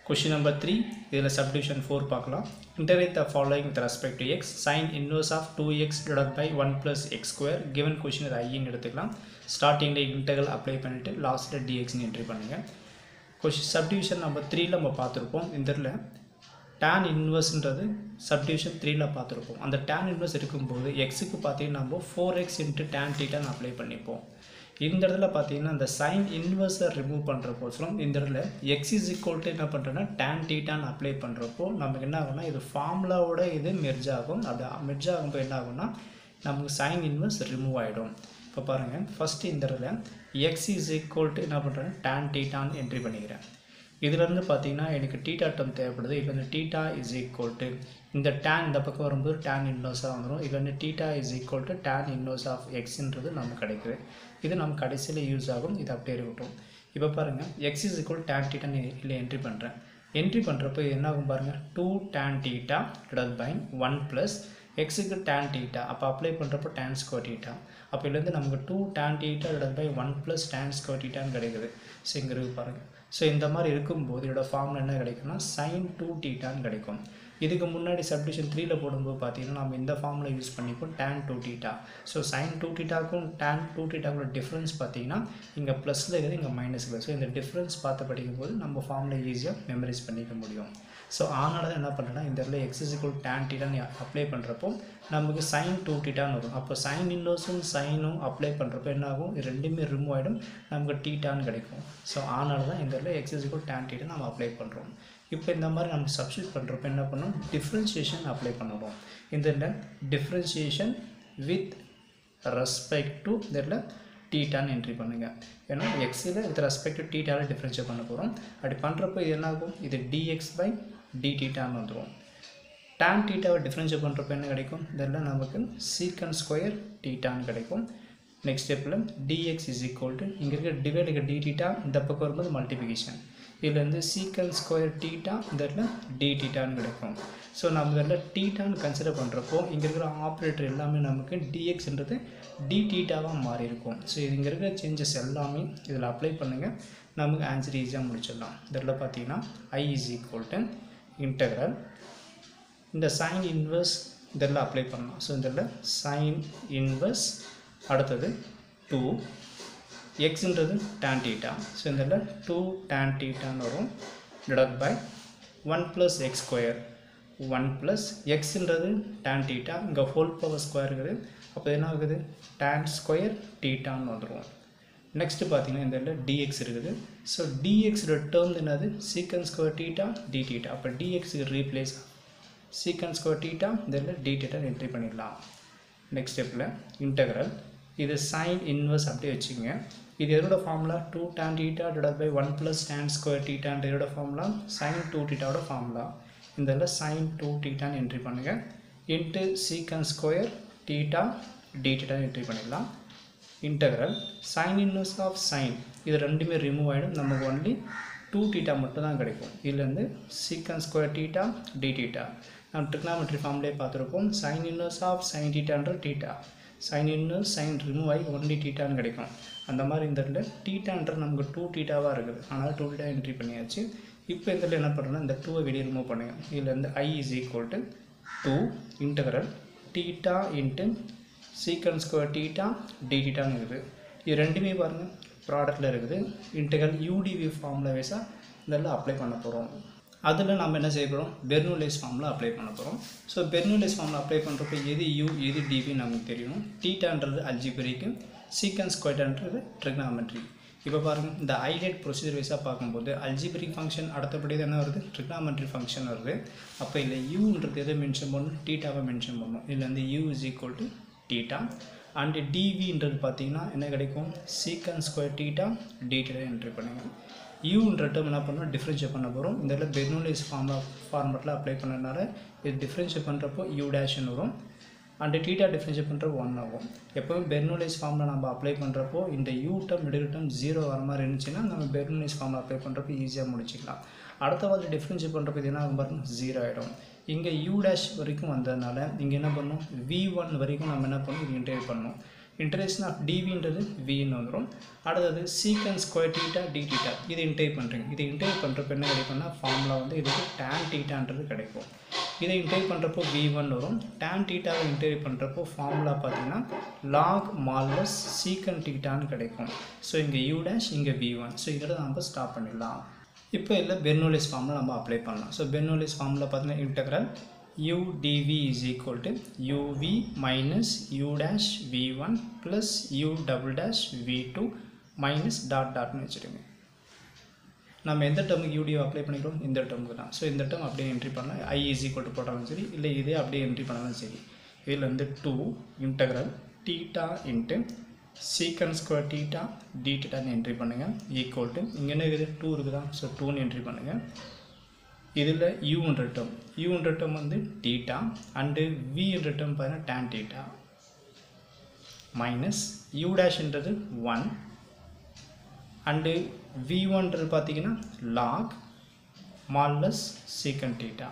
question number three இதில் subdivision four பார்க்கலாம் integrate the following with respect to x sine inverse of two x divide by one plus x square given question இது ஐன்னு எடுத்துக்கலாம் ஸ்டார்டிங்கில் integral apply பண்ணிவிட்டு லாஸ்ட்டில் டிஎக்ஸ்னு என்ட்ரி பண்ணுங்கள் கொஷின் சப்டிவிஷன் நம்பர் த்ரீல நம்ம பார்த்துருப்போம் இந்த இதில் டேன் இன்வர்ஸ்ன்றது சப்டிவிஷன் த்ரீல பார்த்துருப்போம் அந்த டேன் இன்வர்ஸ் இருக்கும்போது எக்ஸுக்கு பார்த்தீங்கன்னா நம்ம ஃபோர் எக்ஸ் இன்ட்டு டேன் டீட்டான்னு அப்ளை பண்ணிப்போம் இந்த இடத்துல பார்த்தீங்கன்னா இந்த சைன் இன்வர்ஸை ரிமூவ் பண்ணுறப்போசரம் இந்த இடத்துல எக்ஸ் இஸ் ஈக்குவல் டு என்ன பண்ணுறோன்னா டேன் டீட்டான்னு அப்ளை பண்ணுறப்போ நமக்கு என்ன ஆகும்னா இது ஃபார்முலாவோட இது மெர்ஜ் ஆகும் அது மெர்ஜ் ஆகும்போது என்ன ஆகும்னா நமக்கு சைன் இன்வர்ஸ் ரிமூவ் ஆகிடும் இப்போ பாருங்கள் ஃபஸ்ட்டு இந்த இடத்துல எக்ஸ் இஸ் ஈக்குவல் டு என்ன பண்ணுறேன் டேன் டீட்டான்னு என்ட்ரி பண்ணிக்கிறேன் இதுலேருந்து பார்த்தீங்கன்னா எனக்கு டீட்டா டேர்ம் தேவைப்படுது இப்போ இந்த டீட்டா இஸ் ஈக்குவல் டு இந்த டேன் இந்த பக்கம் வரும்போது டேன் இன்வர்ஸாக வந்துடும் இது வந்து theta is equal to tan inverse of எக்ஸ்ன்றது நமக்கு கிடைக்குது இது நம்ம கடைசியில் யூஸ் ஆகும் இது அப்படியே இருக்கட்டும் இப்போ பாருங்கள் எக்ஸ் இஸ் ஈக்குவல் டேன் டீட்டான்னு இல்லை என்ட்ரி பண்ணுறேன் என்ட்ரி பண்ணுறப்போ என்ன ஆகும் பாருங்கள் two tan theta divide by one plus எக்ஸுக்கு டேன் டீட்டா அப்போ அப்ளை பண்ணுறப்போ டேன் ஸ்கொயர் டீட்டா அப்போ இதுலேருந்து நமக்கு two tan theta divide by one plus tan square டீட்டான்னு கிடைக்குது ஸோ இங்கே இருக்கு பாருங்கள் ஸோ இந்த மாதிரி இருக்கும்போது இதோட ஃபார்மில் என்ன கிடைக்கும்னா சைன் டூ டீட்டான்னு கிடைக்கும் இதுக்கு முன்னாடி சப்டிஷன் த்ரீல போடும்போது பார்த்தீங்கன்னா நம்ம இந்த ஃபார்மில் யூஸ் பண்ணிப்போம் tan two theta so sine two டீட்டாக்கும் டேன் டூ டீட்டாக்கும் டிஃப்ரென்ஸ் பார்த்தீங்கன்னா இங்கே ப்ளஸில் இருக்குது இங்கே மைனஸில் ஸோ இந்த டிஃப்ரென்ஸ் பார்த்து படிக்கும்போது நம்ம ஃபார்மில் ஈஸியாக மெமரைஸ் பண்ணிக்க முடியும் ஸோ அதனால தான் என்ன பண்ணுறேன்னா இந்த இடத்துல எக்ஸிசிக்கல் டேன் டீட்டான்னு அப்ளை பண்ணுறப்போ நமக்கு சைன் டூ டீட்டான்னு வரும் அப்போ சைன் இன்வர்ஸும் சைனும் அப்ளை பண்ணுறப்போ என்ன ஆகும் இது ரெண்டுமே ரிமூவ் ஆகிடும் நமக்கு டீட்டான்னு கிடைக்கும் ஸோ அதனால தான் இந்த இடத்துல எக்ஸிசிக்கல் டேன் டீட்டா நம்ம அப்ளை பண்ணுறோம் இப்போ இந்த மாதிரி நம்ம சப்ஸ்டியூட் பண்ணுறப்போ என்ன பண்ணணும் டிஃப்ரென்ஷியேஷன் அப்ளை பண்ணுறோம் இந்த டிஃப்ரென்ஷியேஷன் வித் ரெஸ்பெக்ட் டு இந்த இடத்துல டீட்டான்னு என்ட்ரி பண்ணுங்கள் ஏன்னா எக்ஸில் வித் ரெஸ்பெக்ட் டு டீட்டாவில் டிஃப்ரென்ஷியேட் பண்ண போகிறோம் அப்படி பண்ணுறப்போ இது என்ன ஆகும் இது டிஎக்ஸ் பை டி டீட்டான்னு வந்துடும் டேன் டீட்டாவை டிஃப்ரென்ஷியேட் பண்ணுறப்போ என்ன கிடைக்கும் இதெல்லாம் நமக்கு சீக்கன் ஸ்கொயர் டீட்டான்னு கிடைக்கும் நெக்ஸ்ட் ஸ்டெப்பில் டிஎக்ஸ் இஸ் ஈக்குவல் டு இங்கே இருக்க டிவைடுக்கு டி டீட்டா இந்த பக்கம் வரும்போது மல்டிபிகேஷன் இதில் வந்து சீக்கன் ஸ்கொயர் டீட்டா இந்த இடத்துல டி டீட்டான்னு கிடைக்கும் ஸோ நம்ம இதில் டீட்டான்னு கன்சிடர் பண்ணுறப்போ இங்கே இருக்கிற ஆப்ரேட்டர் எல்லாமே நமக்கு டிஎக்ஸ்ன்றது டி டீட்டாவாக மாறி இருக்கும் ஸோ இது இங்கே இருக்கிற சேஞ்சஸ் எல்லாமே இதில் அப்ளை பண்ணுங்கள் நமக்கு ஆன்சர் ஈஸியாக முடிச்சிடலாம் இதில் பார்த்தீங்கன்னா I is equal to integral இந்த சைன் இன்வர்ஸ் இதெல்லாம் அப்ளை பண்ணலாம் ஸோ இதில் சைன் இன்வர்ஸ் அடுத்தது டூ எக்ஸுன்றது டேன் டீட்டா ஸோ இதில் டூ டேன் டீட்டான்னு வரும் divide by one plus x square one plus எக்ஸுன்றது டேன் டீட்டா இங்கே ஹோல் பவர் ஸ்கொயர் இருக்குது அப்போ என்ன ஆகுது டேன் ஸ்கொயர் டீட்டான்னு வந்துடும் நெக்ஸ்ட்டு பார்த்தீங்கன்னா இந்த இடத்துல டிஎக்ஸ் இருக்குது ஸோ டிஎக்ஸோட டேர்ம் என்னது சீக்கன் ஸ்கொயர் டீட்டா டி டீட்டா அப்போ டிஎக்ஸுக்கு ரீப்ளேஸ் சீக்கன் ஸ்கொயர் டீட்டா இந்த இடத்துல டி டீட்டா என்ட்ரி பண்ணிடலாம் நெக்ஸ்ட் ஸ்டெப்பில் இன்டகரல் இது சைன் இன்வர்ஸ் அப்படியே வச்சுக்கோங்க இது எதோட formula two tan theta divide by one plus tan square டீட்டான்ற இதோட ஃபார்முலா சைன் டூ டீட்டாவோட ஃபார்முலா இந்த இதில் சைன் டூ டீட்டான்னு என்ட்ரி பண்ணுங்கள் into secant square theta d டீட்டான்னு என்ட்ரி பண்ணிடலாம் integral sine inverse of sine இது ரெண்டுமே ரிமூவ் ஆகிடும் நமக்கு ஒன்லி டூ டீட்டா மட்டும் தான் கிடைக்கும் இதுலேருந்து secant square theta d theta நம்ம ட்ரிக்னாமெட்ரி ஃபார்ம்லேயே பார்த்துருப்போம் சைன் இன்வர்ஸ் ஆஃப் சைன் டீட்டான்ற theta sine inverse sine remove ஆகி ஒன்லி டீட்டான்னு கிடைக்கும் அந்த மாதிரி இந்த இடத்துல டீட்டான்ற நமக்கு டூ டீட்டாவாக இருக்குது அதனால் டூ டீட்டா என்ட்ரி பண்ணியாச்சு இப்போ இந்த இடத்துல என்ன பண்ணுறோன்னா இந்த டூவை வெளியே ரிமூவ் பண்ணுங்கள் இதில் வந்து I is equal to two integral theta into secant square theta d டீட்டான்னு இருக்குது இது ரெண்டுமே பாருங்கள் ப்ராடக்டில் இருக்குது இன்டகல் யூடிவி ஃபார்மில் வைஸாக இதெல்லாம் அப்ளை பண்ண போகிறோம் அதில் நம்ம என்ன செய்ய போகிறோம் பெர்னூலேஸ் ஃபார்மில் அப்ளை பண்ண போகிறோம் ஸோ பெர்னூலேஸ் ஃபார்மில் அப்ளை பண்ணுறப்போ எது யூ எது டிவி நமக்கு தெரியணும் டீட்டான்றது அல்ஜிபரிக்கு சீக்கன்ஸ் ஸ்கொயர்டான்றது ட்ரிக்னாமெட்ரி இப்போ பாருங்கள் இந்த ஹைலைட் ப்ரொசீஜர் வைஸாக பார்க்கும்போது அல்ஜிபரிக் ஃபங்க்ஷன் அடுத்தபடி என்ன வருது ட்ரிக்னாமெட்ரி ஃபங்க்ஷன் வருது அப்போ இல்லை யூன்றது எதை மென்ஷன் பண்ணணும் டீட்டாவை மென்ஷன் பண்ணணும் இதில் வந்து u is equal to theta and டிவின்றது பார்த்தீங்கன்னா என்ன கிடைக்கும் சீக்கன் ஸ்கொயர் டீட்டா டீட்டா என்ட்ரி பண்ணுங்கள் யூன்ற டேர்ம் என்ன பண்ணோம் டிஃப்ரென்ஷியேட் பண்ண போகிறோம் இந்த இடத்துல பெர்னூலிஸ் ஃபார்மா ஃபார்மெட்டில் அப்ளை பண்ணனால இது டிஃப்ரென்ஷியேட் பண்ணுறப்போ யூ டேஷ்னு வரும் அண்டு டீட்டா டிஃப்ரென்ஷியேட் பண்ணுறப்போ ஒன் ஆகும் எப்போவும் பெர்னூலிஸ் ஃபார்மில் நம்ம அப்ளை பண்ணுறப்போ இந்த u term middle term zero வர மாதிரி இருந்துச்சுன்னா நம்ம பெர்னூலிஸ் ஃபார்மில் அப்ளை பண்ணுறப்போ ஈஸியாக முடிச்சிக்கலாம் அடுத்த வாரம் டிஃப்ரென்ஷியேட் பண்ணுறப்போ இது என்ன ஆகும் பாருங்க ஜீரோ ஆகிடும் இங்கே யூ டேஷ் வரைக்கும் வந்ததுனால இங்கே என்ன பண்ணணும் வி ஒன் வரைக்கும் நம்ம என்ன பண்ணணும் இது இன்டர்வியூ பண்ணணும் இன்டரேஷன் ஆஃப் டிவின்றது வின்னு வந்துடும் அடுத்தது secant square theta d theta இது இன்டேக் பண்ணுறீங்க இது இன்டேக் பண்ணுறப்ப என்ன கிடைக்கும்னா ஃபார்முலா வந்து இதுக்கு டேன் டீட்டான்றது கிடைக்கும் இதை இன்டேக் பண்ணுறப்போ வி ஒன் வரும் டேன் டீட்டாவை இன்டேக் பண்ணுறப்போ ஃபார்முலா பார்த்தீங்கன்னா லாக் மால்லஸ் சீக்கன் டீட்டான்னு கிடைக்கும் ஸோ இங்கே யூ டேஷ் இங்கே வி ஒன் ஸோ இதோட நம்ம ஸ்டாப் பண்ணிடலாம் இப்போ இல்லை பெர்னோலிஸ் ஃபார்மில் நம்ம அப்ளை பண்ணலாம் ஸோ பெர்னோலிஸ் ஃபார்மில் பார்த்தீங்கன்னா integral u dv is equal to uv minus u dash v1 plus u double dash v2 minus dot dotனு வச்சுருங்க நம்ம எந்த டேர்முக்கு யூடிஓ அப்ளை பண்ணிக்கிறோம் இந்த டேர்முக்கு தான் ஸோ இந்த டேர்ம் அப்படியே என்ட்ரி பண்ணலாம் ஐ இஸ் ஈக்குவல் டு போட்டாலும் சரி இல்லை இதே அப்படியே என்ட்ரி பண்ணாலும் சரி இதில் வந்து two integral theta into secant square theta d டீட்டான்னு என்ட்ரி பண்ணுங்கள் ஈக்குவல் டு இங்கே என்ன இருக்குது டூ இருக்குதா ஸோ டூன்னு என்ட்ரி பண்ணுங்கள் இதில் யூன்ற டேர்ம் யூன்ற டேர்ம் வந்து டீட்டா அண்டு வின்ற டேர்ம் பார்த்தீங்கன்னா டேன் டீட்டா மைனஸ் யூ டேஷ்ன்றது ஒன் அண்டு வி ஒன்றது பார்த்தீங்கன்னா லாக் மால்லஸ் சீக்கன் டீட்டா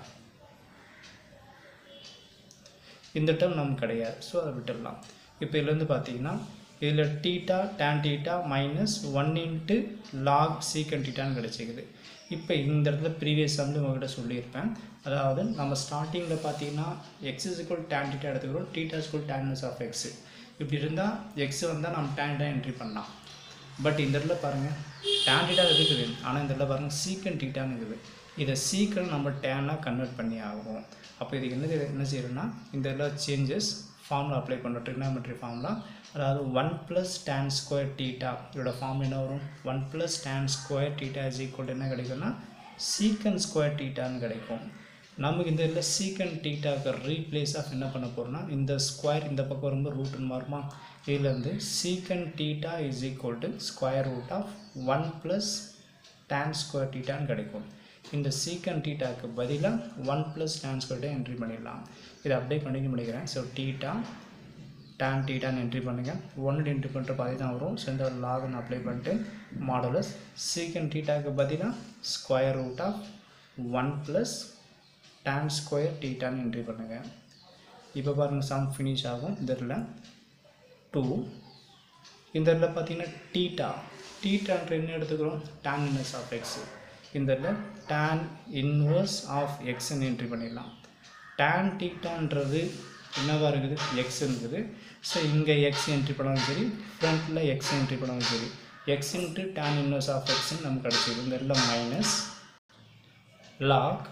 இந்த டேர்ம் நமக்கு கிடையாது ஸோ அதை விட்டுடலாம் இப்போ இதுலேருந்து பார்த்தீங்கன்னா இதில் theta tan theta minus one into log secant டீட்டான்னு கிடச்சிக்குது இப்போ இந்த இடத்துல ப்ரீவியஸ் வந்து உங்கள்கிட்ட சொல்லியிருப்பேன் அதாவது நம்ம ஸ்டார்டிங்கில் பார்த்தீங்கன்னா எக்ஸ் இஸ்குவல் டேன் டீட்டா எடுத்துக்கிறோம் theta is equal tan of x இப்படி இருந்தால் எக்ஸ் வந்தால் நம்ம டேன் டேன் என்ட்ரி பண்ணலாம் பட் இந்த இடத்துல பாருங்கள் டேன் டீட்டா இருக்குது ஆனால் இந்த இடத்துல பாருங்கள் சீக்கன் டீட்டான்னு இருக்குது இதை சீக்கிரம் நம்ம டேனாக கன்வெர்ட் பண்ணி ஆகும் அப்போ இதுக்கு என்ன என்ன செய்யணும்னா இந்த இடத்துல சேஞ்சஸ் ஃபார்முலா அப்ளை பண்ணுறோம் ட்ரிக்னாமெட்ரி ஃபார்முலா அதாவது one plus tan square theta இதோட ஃபார்ம் என்ன வரும் one plus tan square theta is equal என்ன கிடைக்கும்னா சீக்கன் ஸ்கொயர் டீட்டான்னு கிடைக்கும் நமக்கு இந்த இதில் சீக்கன் டீட்டாக்கு ரீப்ளேஸ் ஆஃப் என்ன பண்ண போகிறோம்னா இந்த ஸ்கொயர் இந்த பக்கம் வரும்போது ரூட்டுன்னு மாறுமா இதுலேருந்து secant theta is equal to square root of one plus tan square டீட்டான்னு கிடைக்கும் இந்த சீக்கன் டீட்டாக்கு பதிலாக ஒன் ப்ளஸ் டேன் ஸ்கொயர்டே என்ட்ரி பண்ணிடலாம் இதை அப்படியே கண்டினியூ பண்ணிக்கிறேன் ஸோ டீட்டா டேன் டீட்டான்னு என்ட்ரி பண்ணுங்கள் ஒன்று என்ட்ரி பண்ணுற பாதி தான் வரும் ஸோ இந்த லாகன் அப்ளை பண்ணிட்டு மாடலஸ் சீக்கன் டீட்டாக்கு பதிலாக square root of one plus tan square டீட்டான்னு என்ட்ரி பண்ணுங்கள் இப்போ பாருங்கள் சம் ஃபினிஷ் ஆகும் இந்த இடத்துல டூ இந்த இடத்துல பார்த்தீங்கன்னா டீட்டா டீட்டான்ற என்ன எடுத்துக்கிறோம் டேன் இன்வர்ஸ் ஆஃப் எக்ஸ் இந்த இடத்துல டேன் இன்வர்ஸ் ஆஃப் எக்ஸ்ன்னு என்ட்ரி பண்ணிடலாம் டேன் டீட்டான்றது என்னவாக இருக்குது எக்ஸ் இருக்குது ஸோ இங்கே எக்ஸ் என்ட்ரி பண்ணாலும் சரி ஃப்ரண்ட்டில் எக்ஸ் என்ட்ரி பண்ணாலும் சரி x into tan inverse of எக்ஸ்ன்னு நமக்கு கிடச்சிது இந்த இடத்துல minus log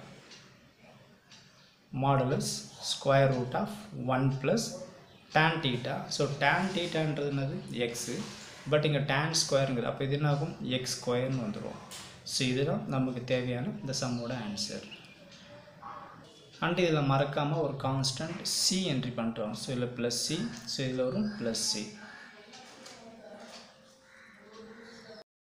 modulus square root of one plus tan theta so tan டீட்டான்றது என்னது எக்ஸு பட் இங்கே டேன் ஸ்கொயருங்குது அப்போ இது என்ன ஆகும் எக்ஸ் ஸ்கொயர்னு வந்துடும் ஸோ இதுதான் நமக்கு தேவையான இந்த சம்மோட ஆன்சர் அண்ட் இதில் மறக்காமல் ஒரு கான்ஸ்டன்ட் சி என்ட்ரி பண்ணிட்டோம் ஸோ இதில் ப்ளஸ் சி ஸோ இதில் வரும் ப்ளஸ் சி